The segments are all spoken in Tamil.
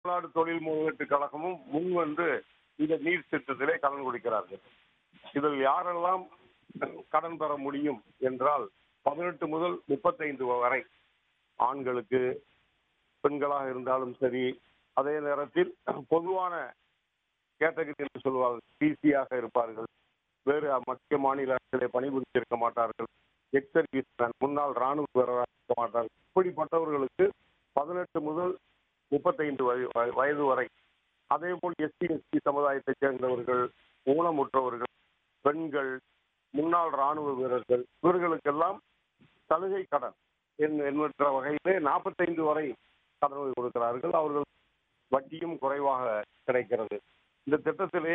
தமிழ்நாடு தொழில் முதலீட்டு கழகமும் முன் வந்து இந்த நீர் திட்டத்திலே கடன் கொடுக்கிறார்கள் இதில் யாரெல்லாம் கடன் பெற முடியும் என்றால் பதினெட்டு முதல் முப்பத்தைந்து வரை ஆண்களுக்கு பெண்களாக இருந்தாலும் சரி அதே நேரத்தில் பொதுவான கேட்டகரி என்று சொல்வார்கள் பிசியாக இருப்பார்கள் வேறு மத்திய மாநில அரசிலே பணிபுரிந்திருக்க மாட்டார்கள் எக்ஸ் சர்வீஸ் முன்னாள் ராணுவ வீரராக இருக்க மாட்டார்கள் இப்படிப்பட்டவர்களுக்கு பதினெட்டு முதல் முப்பத்தைந்து வய- வய- வயது வரை அதே போல் எஸ்சி எஸ்டி சமுதாயத்தைச் சேர்ந்தவர்கள் ஊனமுற்றவர்கள் பெண்கள் முன்னாள் ராணுவ வீரர்கள் இவர்களுக்கெல்லாம் சலுகை கடன் என்- என்கின்ற வகையிலே நாற்பத்தைந்து வரை கடன் கொடுக்கிறார்கள் அவர்கள் வட்டியும் குறைவாக கிடைக்கிறது இந்த திட்டத்திலே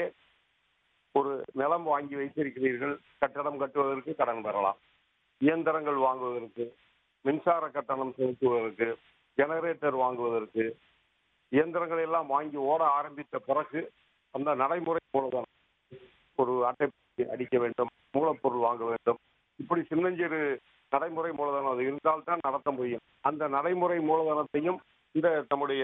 ஒரு நிலம் வாங்கி வைத்திருக்கிறீர்கள் கட்டடம் கட்டுவதற்கு கடன் பெறலாம் இயந்திரங்கள் வாங்குவதற்கு மின்சார கட்டணம் செலுத்துவதற்கு ஜெனரேட்டர் வாங்குவதற்கு இயந்திரங்கள் எல்லாம் வாங்கி ஓட ஆரம்பித்த பிறகு அந்த நடைமுறை மூலதனம் ஒரு அட்டை அடிக்க வேண்டும் மூலப்பொருள் வாங்க வேண்டும் இப்படி சின்னஞ்சிறு நடைமுறை மூலதனம் அது இருந்தால்தான் நடத்த முடியும் அந்த நடைமுறை மூலதனத்தையும் இந்த நம்முடைய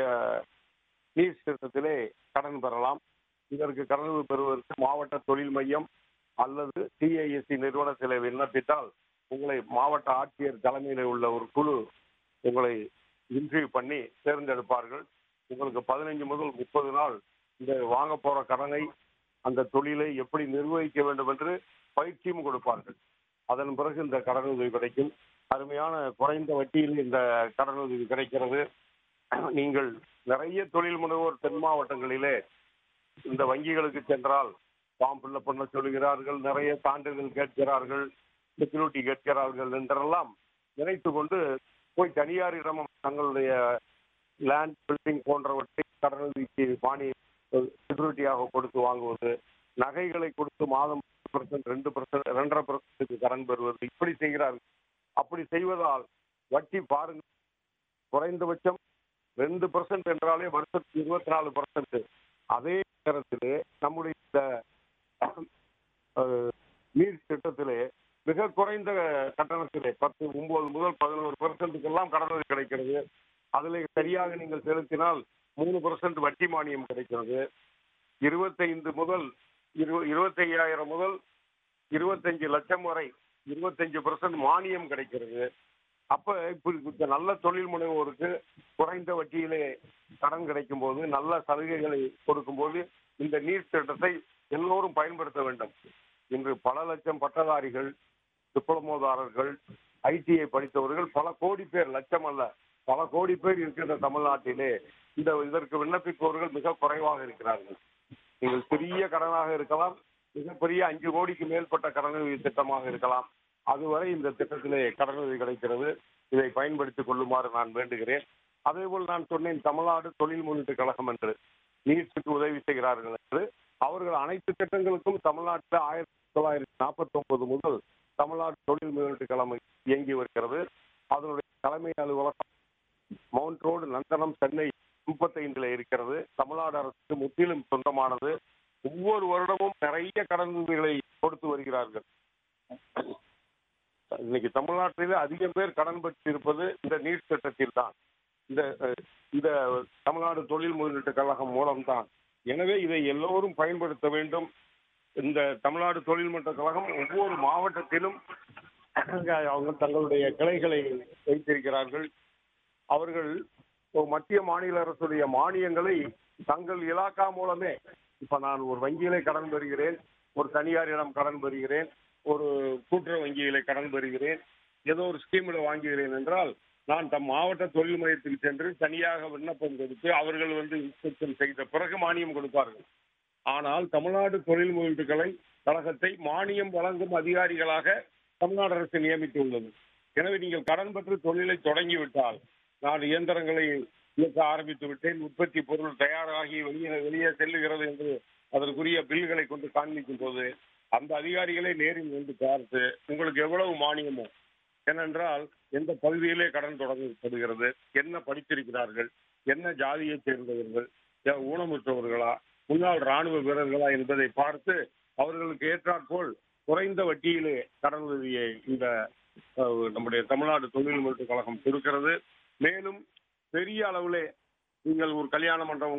நீர் திட்டத்திலே கடன் பெறலாம் இதற்கு கடன் பெறுவதற்கு மாவட்ட தொழில் மையம் அல்லது டிஐஎஸ்சி நிறுவனத்திலே விண்ணப்பித்தால் உங்களை மாவட்ட ஆட்சியர் தலைமையில் உள்ள ஒரு குழு உங்களை இன்டர்வியூ பண்ணி தேர்ந்தெடுப்பார்கள் உங்களுக்கு பதினைஞ்சு முதல் முப்பது நாள் இந்த வாங்க போற கடனை அந்த தொழிலை எப்படி நிர்வகிக்க வேண்டும் என்று பயிற்சியும் கொடுப்பார்கள் அதன் பிறகு இந்த கடனுதவி கிடைக்கும் அருமையான குறைந்த வட்டியில் இந்த கடனுதவி கிடைக்கிறது நீங்கள் நிறைய தொழில் முனைவோர் தென் மாவட்டங்களிலே இந்த வங்கிகளுக்கு சென்றால் ஃபார்ம் ஃபில்அப் பண்ண சொல்கிறார்கள் நிறைய சான்றிதழ் கேட்கிறார்கள் செக்யூரிட்டி கேட்கிறார்கள் என்றெல்லாம் நினைத்து கொண்டு போய் தனியாரிடம் தங்களுடைய லேண்ட் பில்டிங் போன்றவற்றை கடனுதவிக்கு மானி செக்யூரிட்டியாக கொடுத்து வாங்குவது நகைகளை கொடுத்து மாதம் பர்சன்ட் ரெண்டு பர்சன்ட் ரெண்டரை பர்சன்ட்டுக்கு கடன் பெறுவது இப்படி செய்கிறார்கள் அப்படி செய்வதால் வட்டி பாருங்க குறைந்தபட்சம் ரெண்டு பர்சன்ட் என்றாலே வருஷத்துக்கு இருபத்தி நாலு பர்சன்ட் அதே நேரத்தில் நம்முடைய இந்த அஹ், நீர் திட்டத்திலே மிக குறைந்த கட்டணத்திலே பத்து ஒன்பது முதல் பதினோரு பெர்சன்ட்டுக்கெல்லாம் கடனுதவி கிடைக்கிறது அதில் சரியாக நீங்கள் செலுத்தினால் மூணு பர்சன்ட் வட்டி மானியம் கிடைக்கிறது இருபத்தைந்து முதல் இரு இருபத்தையாயிரம் முதல் இருபத்தஞ்சு லட்சம் வரை இருபத்தஞ்சு பர்சன்ட் மானியம் கிடைக்கிறது அப்ப இப்படி இந்த நல்ல தொழில் முனைவோருக்கு குறைந்த வட்டியிலே கடன் கிடைக்கும் போது நல்ல சலுகைகளை கொடுக்கும் போது இந்த நீர் திட்டத்தை எல்லோரும் பயன்படுத்த வேண்டும் இன்று பல லட்சம் பட்டதாரிகள் டிப்ளமோதாரர்கள் ஐடிஐ படித்தவர்கள் பல கோடி பேர் லட்சம் அல்ல பல கோடி பேர் இருக்கின்ற தமிழ்நாட்டிலே இந்த இதற்கு விண்ணப்பிப்பவர்கள் மிக குறைவாக இருக்கிறார்கள் நீங்கள் சிறிய கடனாக இருக்கலாம் மிகப்பெரிய அஞ்சு கோடிக்கு மேற்பட்ட கடனுதவி திட்டமாக இருக்கலாம் அதுவரை இந்த திட்டத்திலே கடனுதவி கிடைக்கிறது இதை பயன்படுத்திக் கொள்ளுமாறு நான் வேண்டுகிறேன் அதேபோல் நான் சொன்னேன் தமிழ்நாடு தொழில் முன்னேற்ற கழகம் என்று நீட்சிக்கு உதவி செய்கிறார்கள் என்று அவர்கள் அனைத்து திட்டங்களுக்கும் தமிழ்நாட்டில் ஆயிரத்தி தொள்ளாயிரத்தி நாற்பத்தி ஒன்பது முதல் தமிழ்நாடு தொழில் முன்னேற்ற கழகம் இயங்கி வருகிறது அதனுடைய தலைமை அலுவலகம் மவுண்ட் ரோடு நந்தனம் சென்னை முப்பத்தைந்துல இருக்கிறது தமிழ்நாடு அரசுக்கு முற்றிலும் சொந்தமானது ஒவ்வொரு வருடமும் நிறைய கடனுதவிகளை கொடுத்து வருகிறார்கள் இன்னைக்கு தமிழ்நாட்டிலே அதிகம் பேர் கடன் பெற்று இருப்பது இந்த நீர் திட்டத்தில் தான் இந்த அஹ், இந்த தமிழ்நாடு தொழில் முதலீட்டு கழகம் மூலம்தான் எனவே இதை எல்லோரும் பயன்படுத்த வேண்டும் இந்த தமிழ்நாடு தொழில் மன்ற கழகம் ஒவ்வொரு மாவட்டத்திலும் அவங்க தங்களுடைய கிளைகளை வைத்திருக்கிறார்கள் அவர்கள் ஒரு மத்திய மாநில அரசுடைய மானியங்களை தங்கள் இலாக்கா மூலமே இப்ப நான் ஒரு வங்கியிலே கடன் பெறுகிறேன் ஒரு தனியாரிடம் கடன் பெறுகிறேன் ஒரு கூட்டுறவு வங்கியிலே கடன் பெறுகிறேன் ஏதோ ஒரு ஸ்கீமில் வாங்குகிறேன் என்றால் நான் தம் மாவட்ட தொழில் மையத்தில் சென்று தனியாக விண்ணப்பம் கொடுத்து அவர்கள் வந்து இன்ஸ்பெக்ஷன் செய்த பிறகு மானியம் கொடுப்பார்கள் ஆனால் தமிழ்நாடு தொழில் முதலீட்டுகளை கழகத்தை மானியம் வழங்கும் அதிகாரிகளாக தமிழ்நாடு அரசு நியமித்துள்ளது எனவே நீங்கள் கடன் பெற்று தொழிலை தொடங்கிவிட்டால் நான் இயந்திரங்களை இயக்க ஆரம்பித்து விட்டேன் உற்பத்தி பொருள் தயாராகி வெளியே வெளியே செல்லுகிறது என்று அதற்குரிய பில்களை கொண்டு காண்பிக்கும் போது அந்த அதிகாரிகளை நேரில் வந்து பார்த்து உங்களுக்கு எவ்வளவு மானியமோ ஏனென்றால் எந்த பகுதியிலே கடன் தொடங்கப்படுகிறது என்ன படித்திருக்கிறார்கள் என்ன ஜாதியைச் சேர்ந்தவர்கள் ஏன் ஊனமுற்றவர்களா முன்னாள் ராணுவ வீரர்களா என்பதை பார்த்து அவர்களுக்கு ஏற்றாற்போல் குறைந்த வட்டியிலே கடனுதவியை இந்த அஹ், நம்முடைய தமிழ்நாடு தொழில் முன்னேற்ற கழகம் கொடுக்கிறது மேலும் பெரிய அளவிலே நீங்கள் ஒரு கல்யாண மண்டபம்